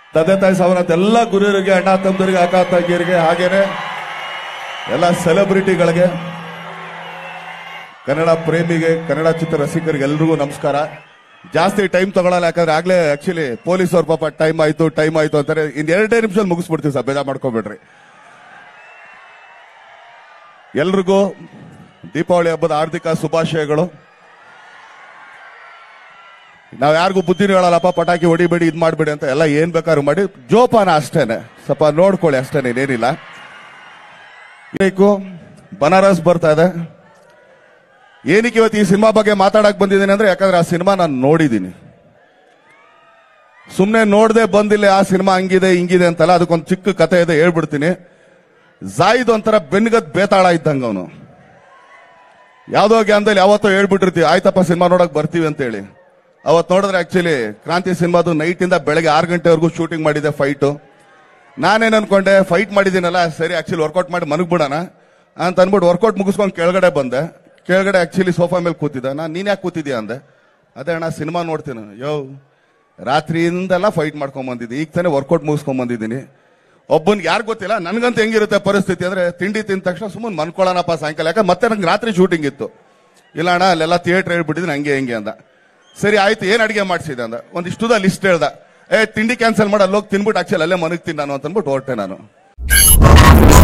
ತಂದೆ ತಾಯಿ ಸಾವನಂತ ಎಲ್ಲ ಗುರುವರಿಗೆ ಅಣ್ಣ ತಮ್ಮದರಿಗೆ ಅಕ್ಕ ತಂಗಿಯರಿಗೆ ಹಾಗೇನೆ ಎಲ್ಲ ಸೆಲೆಬ್ರಿಟಿಗಳಿಗೆ ಕನ್ನಡ ಪ್ರೇಮಿಗೆ ಕನ್ನಡ ಚಿತ್ರ ರಸಿಕರಿಗೆ ಎಲ್ರಿಗೂ ನಮಸ್ಕಾರ ಜಾಸ್ತಿ ಟೈಮ್ ತಗೊಳಲ್ಲ ಯಾಕಂದ್ರೆ ಆಗ್ಲೇ ಆಕ್ಚುಲಿ ಪೊಲೀಸ್ ಅವ್ರ ಪಾಪ ಟೈಮ್ ಆಯ್ತು ಟೈಮ್ ಆಯ್ತು ಅಂತಾರೆ ಇನ್ ಎರಡೇ ನಿಮಿಷದಲ್ಲಿ ಮುಗಿಸ್ಬಿಡ್ತೀವಿ ಸರ್ ಬೇಜಾರ್ ಮಾಡ್ಕೊಬೇಡ್ರಿ ಎಲ್ರಿಗೂ ದೀಪಾವಳಿ ಹಬ್ಬದ ಹಾರ್ದಿಕ ಶುಭಾಶಯಗಳು ನಾವ್ ಯಾರಿಗೂ ಬುದ್ಧಿನೂ ಹೇಳಲ್ಲಪ್ಪ ಪಟಾಕಿ ಹೊಡಿಬೇಡಿ ಇದ್ ಮಾಡ್ಬೇಡಿ ಅಂತ ಎಲ್ಲ ಏನ್ ಬೇಕಾದ್ರೂ ಮಾಡಿ ಜೋಪಾನ ಅಷ್ಟೇನೆ ಸ್ವಲ್ಪ ನೋಡ್ಕೊಳ್ಳಿ ಅಷ್ಟೇನೆ ಏನಿಲ್ಲ ಬೇಕು ಬನಾರಸ್ ಬರ್ತಾ ಇದೆ ಏನಕ್ಕೆ ಇವತ್ತು ಈ ಸಿನಿಮಾ ಬಗ್ಗೆ ಮಾತಾಡಕ್ ಬಂದಿದ್ದೀನಿ ಅಂದ್ರೆ ಯಾಕಂದ್ರೆ ಆ ಸಿನಿಮಾ ನಾನು ನೋಡಿದ್ದೀನಿ ಸುಮ್ಮನೆ ನೋಡದೆ ಬಂದಿಲ್ಲ ಆ ಸಿನಿಮಾ ಹಂಗಿದೆ ಹಿಂಗಿದೆ ಅಂತಲ್ಲ ಅದಕ್ಕೊಂದು ಚಿಕ್ಕ ಕತೆ ಇದೆ ಹೇಳ್ಬಿಡ್ತೀನಿ ಜಾಯಿದ್ ಒಂಥರ ಬೆನ್ಗದ್ ಬೇತಾಳ ಇದ್ದಂಗ ಅವನು ಯಾವ್ದೋ ಗ್ಯಾನ್ದಲ್ಲಿ ಯಾವತ್ತೋ ಹೇಳ್ಬಿಟ್ಟಿರ್ತೀವಿ ಆಯ್ತಪ್ಪ ಸಿನಿಮಾ ನೋಡಕ್ ಬರ್ತೀವಿ ಅಂತ ಹೇಳಿ ಅವತ್ ನೋಡಿದ್ರೆ ಆಕ್ಚುಲಿ ಕ್ರಾಂತಿ ಸಿನಿಮಾದು ನೈಟ್ ಇಂದ ಬೆಳಗ್ಗೆ ಆರು ಗಂಟೆವರೆಗೂ ಶೂಟಿಂಗ್ ಮಾಡಿದೆ ಫೈಟು ನಾನೇನ್ ಅನ್ಕೊಂಡೆ ಫೈಟ್ ಮಾಡಿದ್ದೀನಲ್ಲ ಸರಿ ಆಕ್ಚುಲಿ ವರ್ಕೌಟ್ ಮಾಡಿ ಮನಗ್ ಬಿಡೋಣ ಅಂತ ಅನ್ಬಿಟ್ಟು ವರ್ಕೌಟ್ ಮುಗಿಸ್ಕೊಂಡು ಕೆಳಗಡೆ ಬಂದೆ ಕೆಳಗಡೆ ಆಕ್ಚುಲಿ ಸೋಫಾ ಮೇಲೆ ಕೂತಿದ್ದೆ ನಾನು ನೀನ್ ಯಾಕೆ ಕೂತಿದ್ಯಾ ಅಂದೆ ಅದೇ ಅಣ್ಣ ಸಿನಿಮಾ ನೋಡ್ತೀನಿ ಯೋ ರಾತ್ರಿಯಿಂದೆಲ್ಲ ಫೈಟ್ ಮಾಡ್ಕೊಂಡ್ ಬಂದಿದ್ದೆ ಈಗ ತಾನೇ ವರ್ಕೌಟ್ ಮುಗಿಸ್ಕೊಂಡ್ ಬಂದಿದ್ದೀನಿ ಒಬ್ಬನ್ ಯಾರು ಗೊತ್ತಿಲ್ಲ ನನ್ಗಂತ ಹೆಂಗಿರುತ್ತೆ ಪರಿಸ್ಥಿತಿ ಅಂದ್ರೆ ತಿಂಡಿ ತಿಂದ ತಕ್ಷಣ ಸುಮ್ಮನೆ ಮನ್ಕೊಳ್ಳೋಣಪ್ಪ ಸಾಯಂಕಾಲ ಯಾಕಂದ್ರೆ ಮತ್ತೆ ನಂಗೆ ರಾತ್ರಿ ಶೂಟಿಂಗ್ ಇತ್ತು ಇಲ್ಲ ಅಣ್ಣ ಅಲ್ಲೆಲ್ಲ ಥಿಯೇಟರ್ ಹೇಳ್ಬಿಟ್ಟಿದ್ದೀನಿ ಹಂಗೆ ಹೆಂಗೆ ಅಂದ ಸರಿ ಆಯ್ತು ಏನ್ ಅಡಿಗೆ ಮಾಡ್ಸಿದೆ ಅಂದ ಒಂದಿಷ್ಟುದ ಲಿಸ್ಟ್ ಹೇಳ್ದ ಏ ತಿಂಡಿ ಕ್ಯಾನ್ಸಲ್ ಮಾಡಿ ಅಲ್ಲೋಗಿ ತಿನ್ಬಿಟ್ಟು ಆಕ್ಚುಲಿ ಅಲ್ಲೇ ಮನಗ್ ತಿನ್ ನಾನು ಅಂತ ಅಂದ್ಬಿಟ್ಟು ಹೊರಟೆ ನಾನು